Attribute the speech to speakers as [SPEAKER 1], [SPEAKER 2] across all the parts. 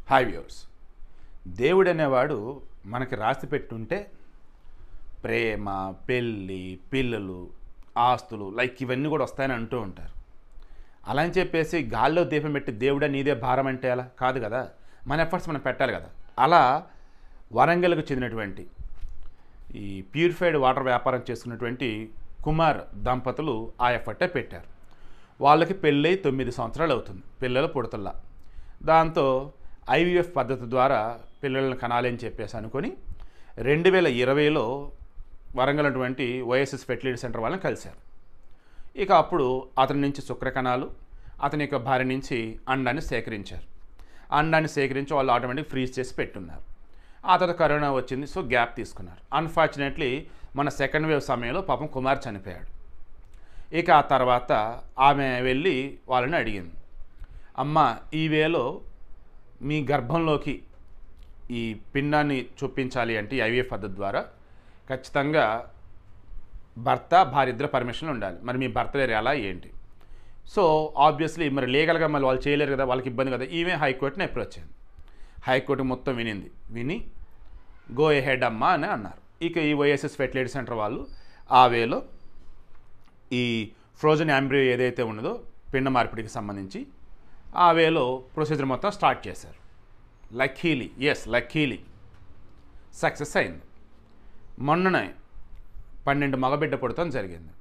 [SPEAKER 1] hi viewers దేవుడు అనేవాడు మనకి రాసి పెట్టుంటే ప్రేమ పెళ్ళి పిల్లలు ఆస్తులు లైక్ ఇవన్నీ కూడా వస్తాయని అంటూ ఉంటారు అలా అని చెప్పేసి గాల్లో దీపం పెట్టి దేవుడే నీదే భారం అంటే అలా కాదు కదా మన ఎఫర్ట్స్ మనం పెట్టాలి కదా అలా వరంగల్కు చెందినటువంటి ఈ ప్యూరిఫైడ్ వాటర్ వ్యాపారం చేసుకున్నటువంటి కుమార్ దంపతులు ఆ ఎఫర్టే పెట్టారు వాళ్ళకి పెళ్ళై తొమ్మిది సంవత్సరాలు అవుతుంది పిల్లలు పుడతల్లా దాంతో ఐవీఎఫ్ పద్ధతి ద్వారా పిల్లలను కనాలి అని చెప్పేసి అనుకొని రెండు వేల ఇరవైలో వరంగల్ అటువంటి వైఎస్ఎస్ ఫెర్టిలిటీ సెంటర్ వాళ్ళని కలిశారు ఇక అప్పుడు అతని నుంచి శుక్రకణాలు అతని యొక్క భార్య నుంచి అండాన్ని సేకరించారు అండాన్ని సేకరించి వాళ్ళు ఆటోమేటిక్ ఫ్రీజ్ చేసి పెట్టున్నారు ఆ తర్వాత కరోనా వచ్చింది సో గ్యాప్ తీసుకున్నారు అన్ఫార్చునేట్లీ మన సెకండ్ వేవ్ సమయంలో పాపం కుమార్ చనిపోయాడు ఇక ఆ తర్వాత ఆమె వెళ్ళి వాళ్ళని అడిగింది అమ్మ ఈ వేలో మీ గర్భంలోకి ఈ పిండాన్ని చూపించాలి అంటే ఐవీఎఫ్ పద్ధతి ద్వారా ఖచ్చితంగా భర్త భార్య ఇద్దరు పర్మిషన్ ఉండాలి మరి మీ భర్త లేరు ఎలా ఏంటి సో ఆబ్వియస్లీ మరి లీగల్గా మళ్ళీ వాళ్ళు చేయలేరు కదా వాళ్ళకి ఇబ్బంది కదా ఈమె హైకోర్టుని అప్రోచ్ అయింది హైకోర్టు మొత్తం వినింది విని గో హెడ్ అమ్మా అని అన్నారు ఇక ఈ వైఎస్ఎస్ ఫెర్టిలిటీ సెంటర్ వాళ్ళు ఆ వేలో ఈ ఫ్రోజన్ యాంబ్రియో ఏదైతే ఉన్నదో పిండ మార్పిడికి సంబంధించి ఆ వేలో ప్రొసీజర్ మొత్తం స్టార్ట్ చేశారు లక్కీలీ ఎస్ లక్కీలీ సక్సెస్ అయింది మొన్ననే పన్నెండు మగబిడ్డ పుడతాం జరిగింది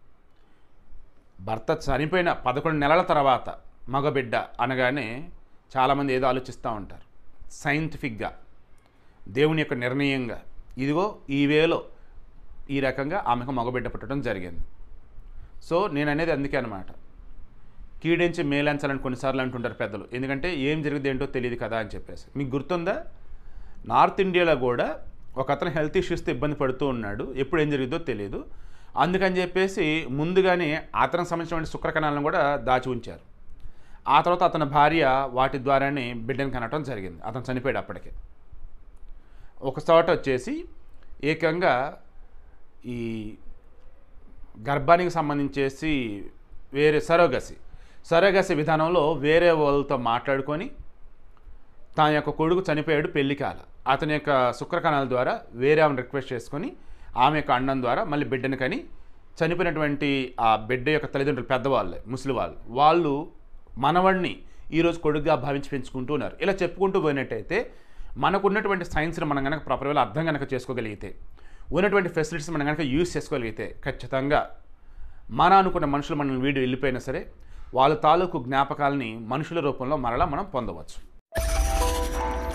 [SPEAKER 1] భర్త చనిపోయిన పదకొండు నెలల తర్వాత మగబిడ్డ అనగానే చాలామంది ఏదో ఆలోచిస్తూ ఉంటారు సైంటిఫిక్గా దేవుని యొక్క నిర్ణయంగా ఇదిగో ఈ వేలో ఈ రకంగా ఆమెకు మగబిడ్డ పుట్టడం జరిగింది సో నేను అనేది అందుకే అనమాట కీడించి మేలంచాలని కొన్నిసార్లు అంటుంటారు పెద్దలు ఎందుకంటే ఏం జరిగింది ఏంటో తెలియదు కదా అని చెప్పేసి మీకు గుర్తుందా నార్త్ ఇండియాలో కూడా ఒక అతను హెల్త్ ఇష్యూస్తో ఇబ్బంది పడుతూ ఉన్నాడు ఎప్పుడు ఏం జరిగిందో తెలియదు అందుకని చెప్పేసి ముందుగానే అతనికి సంబంధించిన శుక్రకణాలను కూడా దాచి ఉంచారు ఆ తర్వాత అతని భార్య వాటి ద్వారానే బిడ్డను కనటం జరిగింది అతను చనిపోయాడు అప్పటికే ఒక చోట వచ్చేసి ఏకంగా ఈ గర్భానికి సంబంధించేసి వేరే సరోగసి సరోగసి విధానంలో వేరే వాళ్ళతో మాట్లాడుకొని తన యొక్క కొడుకు చనిపోయాడు పెళ్లి కాల అతని యొక్క శుక్రకణాల ద్వారా వేరే ఆమెను రిక్వెస్ట్ చేసుకొని ఆమె యొక్క అన్నం ద్వారా మళ్ళీ బిడ్డను కని చనిపోయినటువంటి ఆ బిడ్డ యొక్క తల్లిదండ్రులు పెద్దవాళ్ళే ముసలి వాళ్ళు వాళ్ళు మనవాడిని ఈరోజు కొడుకుగా భావించి పెంచుకుంటూ ఉన్నారు ఇలా చెప్పుకుంటూ పోయినట్టయితే మనకున్నటువంటి సైన్స్ని మనం కనుక ప్రాపర్ వేలో అర్థం కనుక చేసుకోగలిగితే ఉన్నటువంటి ఫెసిలిటీస్ మనం కనుక యూజ్ చేసుకోగలిగితే ఖచ్చితంగా మన అనుకున్న మనుషులు మనల్ని వీడి వెళ్ళిపోయినా సరే వాళ్ళ తాలూకు జ్ఞాపకాలని మనుషుల రూపంలో మరలా మనం పొందవచ్చు